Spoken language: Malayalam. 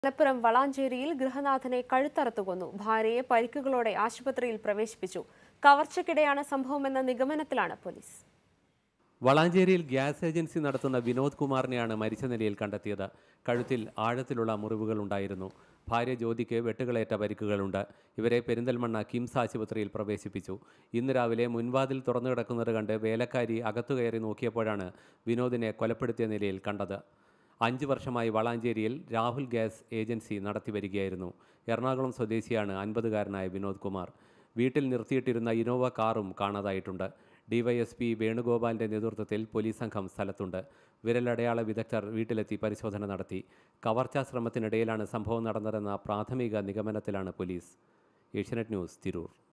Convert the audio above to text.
മലപ്പുറം വളാഞ്ചേരിയിൽ ഗൃഹനാഥനെ കഴുത്തറുത്തു കൊന്നു ഭാര്യയെ പരിക്കുകളോടെ ആശുപത്രിയിൽ പ്രവേശിപ്പിച്ചു കവർച്ചയ്ക്കിടെയാണ് സംഭവമെന്ന നിഗമനത്തിലാണ് പോലീസ് വളാഞ്ചേരിയിൽ ഗ്യാസ് ഏജൻസി നടത്തുന്ന വിനോദ് കുമാറിനെയാണ് മരിച്ച നിലയിൽ കണ്ടെത്തിയത് കഴുത്തിൽ ആഴത്തിലുള്ള മുറിവുകൾ ഉണ്ടായിരുന്നു ഭാര്യ ജ്യോതിക്ക് വെട്ടുകളേറ്റ പരിക്കുകളുണ്ട് ഇവരെ പെരിന്തൽമണ്ണ കിംസ് ആശുപത്രിയിൽ പ്രവേശിപ്പിച്ചു ഇന്ന് രാവിലെ മുൻവാതിൽ തുറന്നു കിടക്കുന്നത് കണ്ട് വേലക്കാരി അകത്തു കയറി നോക്കിയപ്പോഴാണ് വിനോദിനെ കൊലപ്പെടുത്തിയ നിലയിൽ കണ്ടത് അഞ്ച് വർഷമായി വളാഞ്ചേരിയിൽ രാഹുൽ ഗ്യാസ് ഏജൻസി നടത്തി വരികയായിരുന്നു എറണാകുളം സ്വദേശിയാണ് അൻപതുകാരനായ വിനോദ് കുമാർ വീട്ടിൽ നിർത്തിയിട്ടിരുന്ന ഇനോവ കാറും കാണാതായിട്ടുണ്ട് ഡിവൈഎസ്പി വേണുഗോപാലിന്റെ നേതൃത്വത്തിൽ പോലീസ് സംഘം സ്ഥലത്തുണ്ട് വിരലടയാള വിദഗ്ധർ വീട്ടിലെത്തി പരിശോധന നടത്തി കവർച്ചാ ശ്രമത്തിനിടയിലാണ് സംഭവം നടന്നതെന്ന പ്രാഥമിക നിഗമനത്തിലാണ് പോലീസ് ഏഷ്യനെറ്റ് ന്യൂസ് തിരൂർ